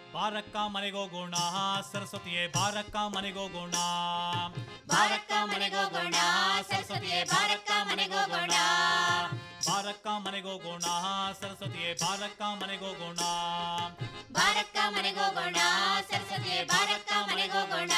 ಬಾರಕ್ಕ ಮನೆಗೋಗೋಣ ಸರಸ್ವತಿಯೇ ಬಾರಕ್ಕ ಮನೆಗೋಗೋಣ ಬಾರಕ್ಕ ಮನೆಗೋಗೋಣ ಸರಸ್ವತಿಯೇ ಬಾರಕ್ಕ ಮನೆಗೋಗೋಣ ಬಾರಕ್ಕ ಮನೆಗೋಗೋಣ ಸರಸ್ವತಿಯೇ ಬಾರಕ್ಕ ಮನೆಗೋಗೋಣ ಬಾರಕ್ಕ ಮನೆಗೋಗೋಣ ಸರಸ್ವತಿಯೇ ಬಾರಕ್ಕ ಮನೆಗೋಗೋಣ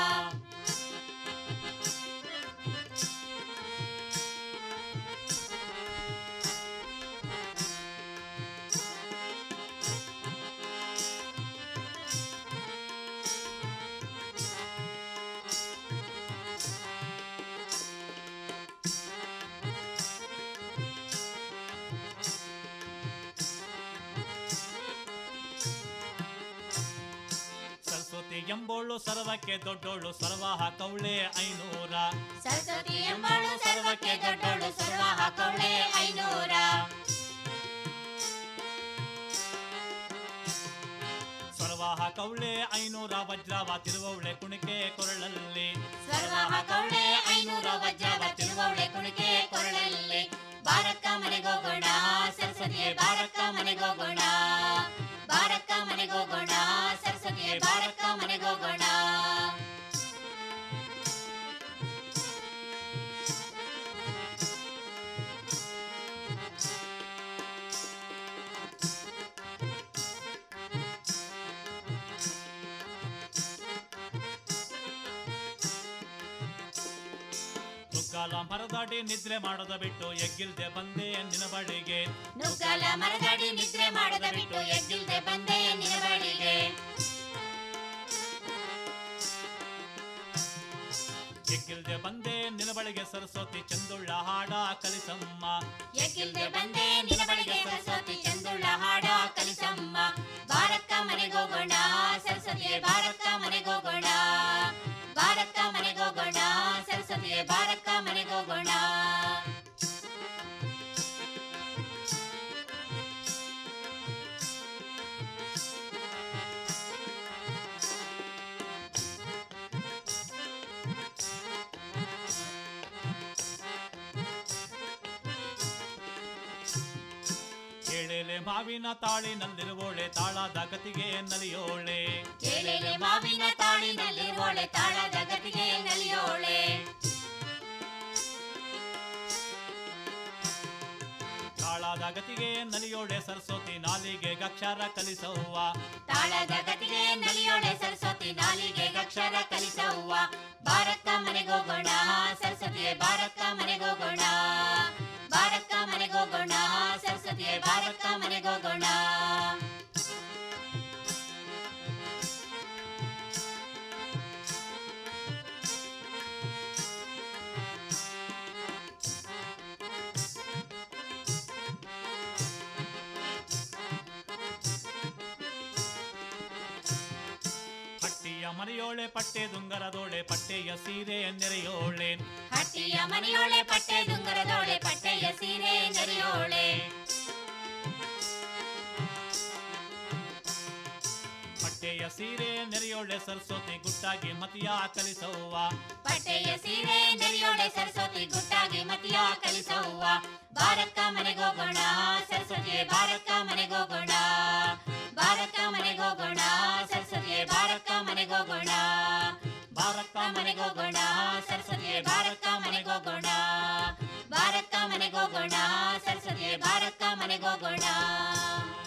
ಸರಸ್ವತಿ ಎಂಬೋಳು ಸರ್ವಕ್ಕೆ ದೊಡ್ಡೋಳು ಸರ್ವ ಹಾಕೌಳೆ ಐನೂರ ಸರಸ್ವತಿ ಎಂಬಳು ಸರ್ವಕ್ಕೆ ದೊಡ್ಡೋಳು ಸರ್ವ ಹಾಕೌಳೆ ಐನೂರ ಸರ್ವ ಹಾಕೌಳೆ ಐನೂರ ವಜ್ರವ ತಿರುವೌಳೆ ಕುಣಿಕೆ ಕೊರಳಲ್ಲಿ ಸರ್ವ ಹಾಕೌಳೆ ಐನೂರ ವಜ್ರವ ತಿರುವೌಳೆ ಕುಣಿಕೆ ಕೊರಳಲ್ಲಿ ಬಾರಕ್ಕ ಮನೆಗೋಗೋಣ ಸರಸ್ವತಿಯೇ ಬಾರಕ್ಕ ಮನೆಗೋಗೋಣ ಬಾರಕ್ಕ ಮನೆಗೋಗೋಣ ಸರಸ್ವತಿಯೇ ಬಾರಕ್ಕ ಮನೆಗೋಗೋಣ ನುಗ್ಗಾಲ ಮರದಾಡಿ ನಿದ್ರೆ ಮಾಡೋದ ಬಿಟ್ಟು ಎಗ್ಗಿಲ್ದೆ ಬಂದೆ ನಿನ್ನ ಬಳಿಗೆ ನುಗ್ಗಲ ಮರದಡಿ ನಿದ್ರೆ ಮಾಡದ ಬಿಟ್ಟು ಎದ್ದಿಲ್ದೆ ಬಂದೆ ನಿನ್ನ ಬಳಿಗೆ ಎಗ್ಗಿಲ್ದೆ ಬಂದೆ ನಿನ್ನ ಬಳಿಗೆ ಸರಸ್ವತಿ ಚಂದುಳ್ಳ ಹಾಡ ಕಲಿಸಮ್ಮ ಎಕ್ಕಿಲ್ದೆ ಬಂದೆ ನಿನ್ನ ಬಳಿಗೆ ಸರಸ್ವತಿ ಚಂದುಳ್ಳ ಹಾಡ ಕಲಿಸಮ್ಮ ಬಾರಕ್ಕ ಮನೆಗೋಗೋಣ ಸರಸ್ವತಿಯೇ ಬಾರಕ್ಕ ಮನೆಗೋಗೋಣ ಬಾರಕ್ಕ ಮನೆಗೋಗೋಣ ಸರಸ್ವತಿಯೇ ಬಾರಕ್ಕ ಮನೆಗೋಗೋಣ ಕೇಳೇಲೆ ಮಾವಿನ ತಾಳಿನಲ್ಲಿರುವೋಳೆ ತಾಳದ ಗತಿಗೆ ನಲಿಯೋಳೆ ಕೇಳೆಲೆ ಮಾವಿನ ತಾಳಿನಲ್ಲಿರುವೋಳೆ ತಾಳದ ಗತಿಗೆ ನಲಿಯೋಳೆ ತಾಳದ ಗತಿಗೆ ನಲಿಯೋಳೆ ಸರಸ್ವತಿ ನಾಲಿಗೆ ಅಕ್ಷರ ಕಲಿಸವ್ವ ತಾಳದ ಗತಿಗೆ ನಲಿಯೋಳೆ ಸರಸ್ವತಿ ನಾಲಿಗೆ ಅಕ್ಷರ ಕಲಿಸವ್ವ ಬಾರಕ್ಕ ಮನೆಗೋಗೋಣ ಸರಸ್ವತಿಯೇ ಬಾರಕ್ಕ ಮನೆಗೋಗೋಣ ಬಾರಕ್ಕ ಮನೆಗೋಗೋಣ ಸರಸ್ವತಿಯೇ ಬಾರಕ್ಕ ಮನೆಗೋಗೋಣ ಹಟ್ಟಿಯ ಮನೆಯೋಳೆ ಪಟ್ಟೆ ದುಂಗರದೋಳೆ ಪಟ್ಟೆಯ ಸೀರೆ ನೆರೆಯೋಳೆ ಹಟ್ಟಿಯ ಮನೆಯೋಳೆ ಪಟ್ಟೆ ದುಂಗರದೋಳೆ ಪಟ್ಟೆಯ ಸೀರೆ ನೆರೆಯೋಳೆ ಪಟ್ಟೆಯ ಸೀರೆ ನೆರೆಯೋಳೆ ಸರಸ್ವತಿ ಗುಟ್ಟಾಗಿ ಮತಿಯ ಕಲಿಸವ್ವ ಪಟ್ಟೆಯ ಸೀರೆ ನೆರೆಯೋಳೆ ಸರಸ್ವತಿ ಗುಟ್ಟಾಗಿ ಮತಿಯ ಕಲಿಸವ್ವ ಬಾರಕ್ಕ ಮನೆಗೋಗೋಣ ಸರಸ್ವತಿಯೇ ಬಾರಕ್ಕ ಮನೆಗೋಗೋಣ ಬಾರಕ್ಕ ಮನೆಗೋಗೋಣ ಸರಸ್ವತಿಯೇ ಬಾರಕ್ಕ ಮನೆಗೋಗೋಣ ಬಾರಕ್ಕ ಮನೆಗೋಗೋಣ ಸರಸ್ವತಿಯೇ ಬಾರಕ್ಕ ಮನೆಗೋಗೋಣ ಬಾರಕ್ಕ ಮನೆಗೋಗೋಣ ಸರಸ್ವತಿಯೇ ಬಾರಕ್ಕ ಮನೆಗೋಗೋಣ